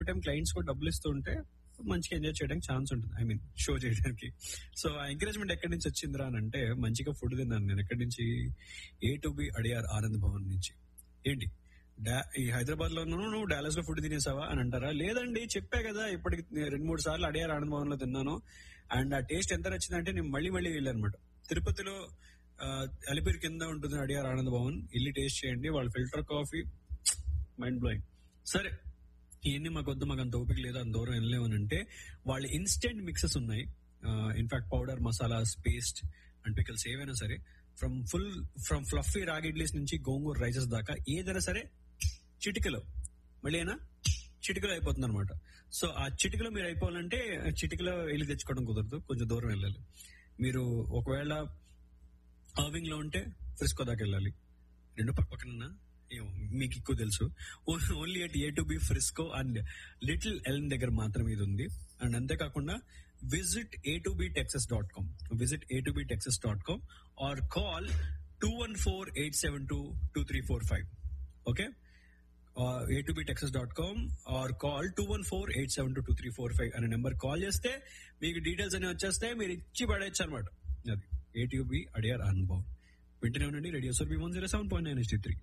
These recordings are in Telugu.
టైం క్లయింట్స్ కూడా డబ్బులు ఇస్తూ ఉంటే మంచిగా ఎంజాయ్ చేయడానికి ఛాన్స్ ఉంటుంది ఐ మీన్ షో చేయడానికి సో ఆ ఎంకరేజ్మెంట్ ఎక్కడి నుంచి వచ్చిందిరా అని అంటే మంచిగా ఫుడ్ తిన్నాను నేను ఎక్కడి నుంచి A to B Adyar Anand Bhavan నుంచి ఏంటి డా- ఈ హైదరాబాద్ లో నువ్వు డాలస్ లో ఫుడ్ తినేసావా అని అంటారా లేదండి చెప్పా కదా ఇప్పటికి రెండు మూడు సార్లు అడియార్ ఆనంద్ భవన్ లో తిన్నాను అండ్ ఆ టేస్ట్ ఎంత నచ్చిందంటే నేను మళ్ళీ మళ్ళీ వెళ్ళాను అనమాట తిరుపతిలో ఆ, అలిపిరి కింద ఉంటుంది అడియార్ ఆనంద్ భవన్ వెళ్ళి టేస్ట్ చేయండి వాళ్ళ ఫిల్టర్ కాఫీ మైండ్ బ్లోయింగ్ సరే ఇవన్నీ మాకు వద్దు మాకు అంత ఓపిక లేదు అంత దూరం వెళ్ళలేమని అంటే వాళ్ళ ఇన్స్టెంట్ మిక్సెస్ ఉన్నాయి in fact powder masalas paste and pickles ఏవైనా సరే ఫ్రమ్ ఫుల్ ఫ్రమ్ ఫ్లఫీ రాగి ఇడ్లీస్ నుంచి గోంగూర రైసెస్ దాకా ఏదైనా సరే చిటికలో మళ్ళీ అయినా చిటికలో అయిపోతుంది అనమాట సో ఆ చిటికలో మీరు అయిపోవాలంటే చిటికలో వెళ్ళి తెచ్చుకోవడం కుదరదు కొంచెం దూరం వెళ్ళాలి మీరు ఒకవేళ అర్వింగ్ లో ఉంటే ఫ్రిస్కో దాకా వెళ్ళాలి రెండు పక్క పక్కన ఏమో మీకు ఎక్కువ తెలుసు only at A to B Frisco and Little Elm దగ్గర మాత్రమే ఇది ఉంది అండ్ అంతేకాకుండా visit A to B Texas dot com visit A to B Texas dot com or call two one four eight seven two two three four five okay A to B Texas dot com or call two one four eight seven two two three four five అనే నెంబర్ కాల్ చేస్తే మీకు డీటెయిల్స్ అన్ని వచ్చేస్తే మీరు ఇచ్చి పడేయచ్చు అనమాట అది ఏటీబీ అడియార్ అనుభవం వింటూనే ఉండండి రేడియో సర్వీ one zero seven point nine three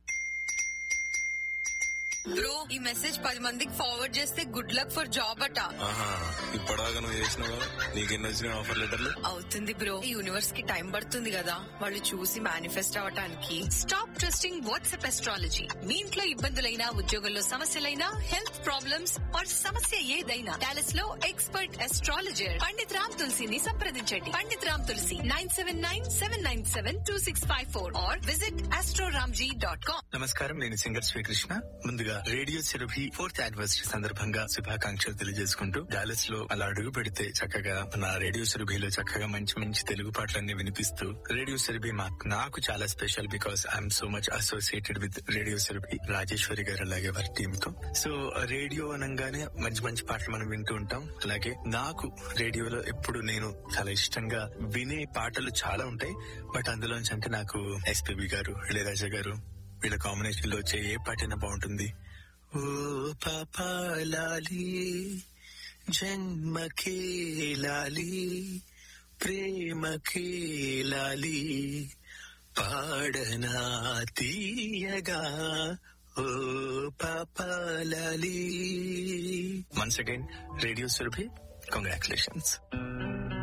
bro ఈ మెసేజ్ పది మందికి ఫార్వర్డ్ చేస్తే గుడ్ లక్ ఫర్ జాబ్ అట ఆహా ఇప్పటిదాకా నువ్వు చేసినావు నీకెన్ని వచ్చినాయి ఆఫర్ లెటర్లు అవుతుంది బ్రో ఈ యూనివర్స్ కి టైం పడుతుంది కదా వాళ్ళు చూసి మేనిఫెస్ట్ అవటానికి స్టాప్ ట్రస్టింగ్ వాట్సాప్ ఎస్ట్రాలజీ మీ ఇంట్లో ఇబ్బందులైనా ఉద్యోగంలో సమస్యలైనా హెల్త్ ప్రాబ్లమ్స్ ఆర్ సమస్య ఏదైనా డాలస్ లో ఎక్స్పర్ట్ ఎస్ట్రాలజర్ పండిత్ రామ్ తులసిని సంప్రదించండి Pandit Ram Tulasi nine seven nine seven nine seven two six five four or visit astroramji dot com నమస్కారం నేను సింగర్ శ్రీకృష్ణ ముందుగా రేడియో చెరుభి ఫోర్త్ యానివర్సరీ సందర్భంగా శుభాకాంక్షలు తెలియజేసుకుంటూ డాలస్ లో అలా అడుగు పెడితే చక్కగా మన రేడియో చెరుభిలో చక్కగా మంచి మంచి తెలుగు పాటలన్నీ వినిపిస్తూ రేడియో చెరుభి మాకు నాకు చాలా special because I'm so much associated with radio చెరుభి రాజేశ్వరి గారు అలాగే వారి టీమ్ తో సో రేడియో అనగానే మంచి మంచి పాటలు మనం వింటూ ఉంటాం అలాగే నాకు రేడియోలో ఎప్పుడు నేను చాలా ఇష్టంగా వినే పాటలు చాలా ఉంటాయి బట్ అందులోంచి అంటే నాకు ఎస్పీబి గారు ఇళయరాజా గారు వీళ్ళ కాంబినేషన్ లో వచ్చే ఏ పాటైనా బాగుంటుంది ఓ పాపాలాలి జన్మకే లాలి ప్రేమకే లాలి పాడనా తీయగా ఓ పాపాలాలి once again radio Surabhi congratulations